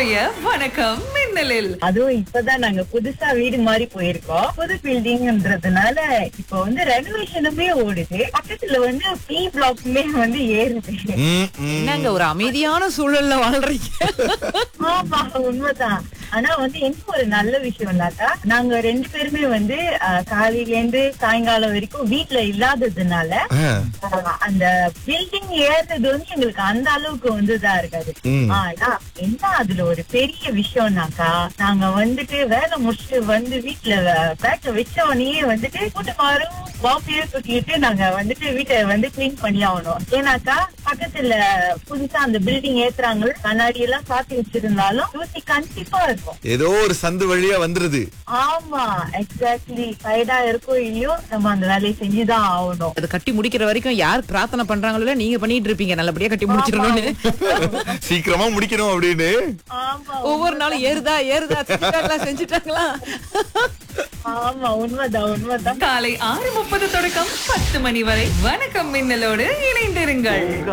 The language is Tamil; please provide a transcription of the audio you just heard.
இன்றைய வணக்கம் மின்னலில் அதுவும் இப்பதான் நாங்க புதுசா வீடு மாதிரி போயிருக்கோம் புது பில்டிங்ன்றதுனால இப்ப வந்து ரெனோவேஷனுமே ஓடுது பக்கத்துல வந்து பி பிளாக்குமே வந்து ஏறுது ம், ம். என்னங்க ஒரு அமைதியான சூழல்ல வாழ்றீங்க ஆமா உண்மைதான் ஆனா வந்து என்ன ஒரு நல்ல விஷயம்னாக்கா நாங்க ரெண்டு பேருமே வந்து அஹ், காலையில இருந்து சாயங்காலம் வரைக்கும் வீட்ல இல்லாததுனால ஆ, அஹ், அந்த பில்டிங் ஏறுறது வந்து எங்களுக்கு அந்த அளவுக்கு வந்து இதா இருக்காது ம். ஆனா என்ன அதுல ஒரு பெரிய விஷயம்னாக்கா நாங்க வந்துட்டு வேலை முடிச்சுட்டு வந்து வீட்டுல பேக்க வச்ச உடனே வந்துட்டு கூட்டமாரும் வாப்பியே தூக்கிட்டு நாங்க வந்துட்டு வீட்டை வந்து கிளீன் பண்ணி ஆகணும் ஏன்னாக்கா பக்கத்துல புதுசா அந்த பில்டிங் ஏத்துறாங்க கண்ணாடி எல்லாம் சாத்தி வச்சிருந்தாலும் தூசி கண்டிப்பா இருக்கும் ஏதோ ஒரு சந்து வழியா வந்துருது ஆமா எக்ஸாக்ட்லி சைடா இருக்கோ இல்லையோ நம்ம அந்த வேலையை செஞ்சுதான் ஆகணும் அது கட்டி முடிக்கிற வரைக்கும் யார் பிரார்த்தனை பண்றாங்களோ நீங்க பண்ணிட்டு இருப்பீங்க நல்லபடியா கட்டி முடிச்சிடணும்னு சீக்கிரமா முடிக்கணும் அப்படின்னு ஆமா ஒவ்வொரு நாளும் ஏறுதா ஏறுதா செஞ்சுட்டாங்களா செஞ்சுட்டாங்களா ஆமா உண்மைதான் உண்மைதான் காலை ஆறு முப்பது தொடக்கம் பத்து மணி வரை வணக்கம் மின்னலோடு இணைந்திருங்கள்